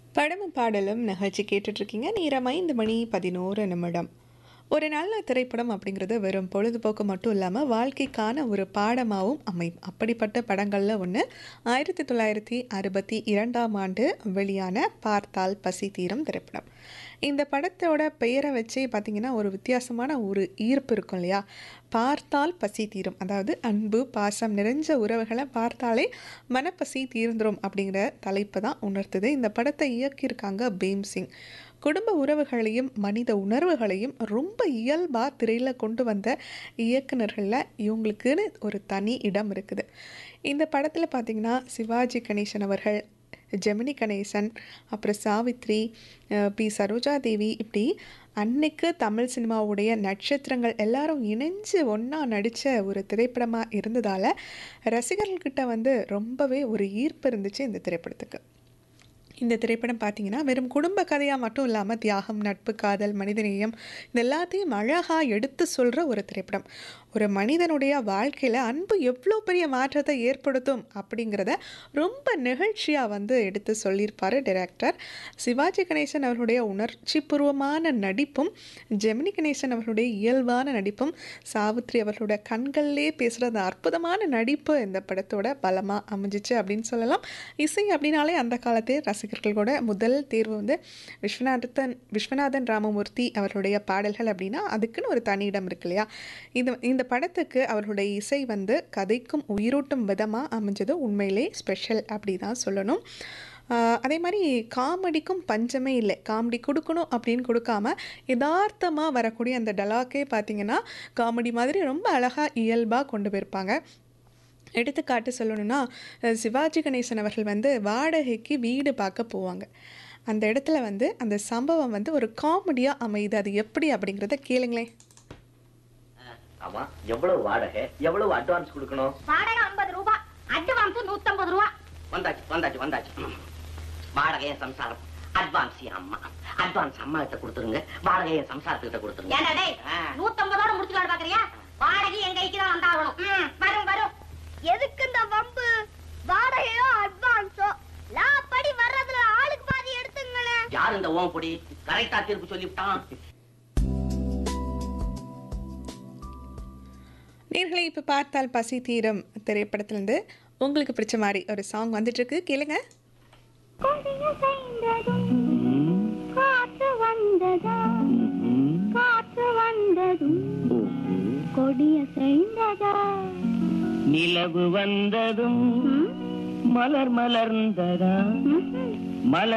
படமும் பாடலும் நிகழ்ச்சி கேட்டுட்ருக்கீங்க நேரம் ஐந்து மணி பதினோரு நிமிடம் ஒரு நல்ல திரைப்படம் அப்படிங்கிறது வெறும் பொழுதுபோக்கு மட்டும் இல்லாமல் வாழ்க்கைக்கான ஒரு பாடமாகவும் அமையும் அப்படிப்பட்ட படங்களில் ஒன்று ஆயிரத்தி தொள்ளாயிரத்தி அறுபத்தி இரண்டாம் ஆண்டு வெளியான பார்த்தால் பசி தீரும் திரைப்படம் இந்த படத்தோட பெயரை வச்சே பார்த்தீங்கன்னா ஒரு வித்தியாசமான ஒரு ஈர்ப்பு இருக்கும் இல்லையா பார்த்தால் பசி தீரும் அதாவது அன்பு பாசம் நிறைஞ்ச உறவுகளை பார்த்தாலே மனப்பசி தீர்ந்துரும் அப்படிங்கிற தலைப்பை தான் உணர்த்துது இந்த படத்தை இயக்கியிருக்காங்க பீம் சிங் குடும்ப உறவுகளையும் மனித உணர்வுகளையும் ரொம்ப இயல்பாக திரையில் கொண்டு வந்த இயக்குனர்களில் இவங்களுக்குன்னு ஒரு தனி இடம் இருக்குது இந்த படத்தில் பார்த்திங்கன்னா சிவாஜி கணேசன் அவர்கள் ஜெமினி கணேசன் அப்புறம் சாவித்ரி அஹ் பி சரோஜா தேவி இப்படி அன்னைக்கு தமிழ் சினிமாவுடைய நட்சத்திரங்கள் எல்லாரும் இணைஞ்சு ஒன்றா நடித்த ஒரு திரைப்படமாக இருந்ததால் ரசிகர்கள்கிட்ட வந்து ரொம்பவே ஒரு ஈர்ப்பு இருந்துச்சு இந்த திரைப்படத்துக்கு இந்த திரைப்படம் பார்த்தீங்கன்னா வெறும் குடும்ப கதையாக மட்டும் இல்லாமல் தியாகம் நட்பு காதல் மனிதநேயம் இது எல்லாத்தையும் அழகாக எடுத்து சொல்கிற ஒரு திரைப்படம் ஒரு மனிதனுடைய வாழ்க்கையில் அன்பு எவ்வளோ பெரிய மாற்றத்தை ஏற்படுத்தும் அப்படிங்கிறத ரொம்ப நிகழ்ச்சியாக வந்து எடுத்து சொல்லியிருப்பார் டைரக்டர் சிவாஜி கணேசன் அவர்களுடைய உணர்ச்சிபூர்வமான நடிப்பும் ஜெமினி கணேசன் அவர்களுடைய இயல்பான நடிப்பும் சாவித்ரி அவர்களுடைய கண்கள்லே பேசுகிற அந்த அற்புதமான நடிப்பு இந்த படத்தோட பலமாக அமைஞ்சிச்சு அப்படின்னு சொல்லலாம் இசை அப்படின்னாலே அந்த காலத்தே ரசிகர்களோட முதல் தேர்வு வந்து விஸ்வநாதன் விஸ்வநாதன் ராமமூர்த்தி அவர்களுடைய பாடல்கள் அப்படின்னா அதுக்குன்னு ஒரு தனி இடம் இருக்கு இல்லையா இது இந்த படத்துக்கு அவர்களுடைய இசை வந்து கதைக்கும் உயிரூட்டும் விதமாக அமைஞ்சது உண்மையிலே ஸ்பெஷல் அப்படி தான் சொல்லணும் ஆஹ் அதே மாதிரி காமெடிக்கும் பஞ்சமே இல்லை காமெடி கொடுக்கணும் அப்படின்னு கொடுக்காம யதார்த்தமாக வரக்கூடிய அந்த டலாக்கே பார்த்தீங்கன்னா காமெடி மாதிரி ரொம்ப அழகாக இயல்பாக கொண்டு போயிருப்பாங்க எடுத்துக்காட்டு சொல்லணும்னா அஹ் சிவாஜி கணேசன் அவர்கள் வந்து வாடகைக்கு வீடு பார்க்க போவாங்க அந்த இடத்துல வந்து அந்த சம்பவம் வந்து ஒரு காமெடியாக அமையுது அது எப்படி அப்படிங்கிறத கேளுங்களேன் ஆமா எவ்வளவு வாடகை எவ்வளவு அட்வான்ஸ் கொடுக்கணும் வாடகை ஐம்பது ரூபாய் அட்வான்ஸ் நூத்தம்பது ரூபா வந்தாச்சு வந்தாச்சு வந்தாச்சு வாடகை என் சம்சாரம் அட்வான்ஸ் என் அம்மா அட்வான்ஸ் அம்மா கிட்ட கொடுத்துருங்க வாடகை என் சம்சாரத்துக்கிட்ட கொடுத்துருங்க ஏண்டா டேய் ஆ. நூத்தம்பதோட முடிச்சுக்கலாம் பாக்குறியா வாடகை எங்க கைக்கு தான் வந்தாகணும் ம், வரும் வரும் எதுக்கு இந்த வம்பு வாடகையோ அட்வான்ஸோ லாப்படி வர்றதுல ஆளுக்கு பாதி எடுத்துங்களே யார் இந்த ஓம் பொடி கரெக்டா தீர்ப்பு சொல்லிவிட்டான் நேர்களை இப்போ பார்த்தால் பசி தீரம் திரைப்படத்துலேருந்து உங்களுக்கு பிடிச்ச மாதிரி ஒரு சாங் வந்துட்டுருக்கு கேளுங்க காற்று வந்ததா காற்று வந்ததும் கொடிய செய்ததா நிலவு வந்ததும் மலர் மலர்ந்ததா மலர்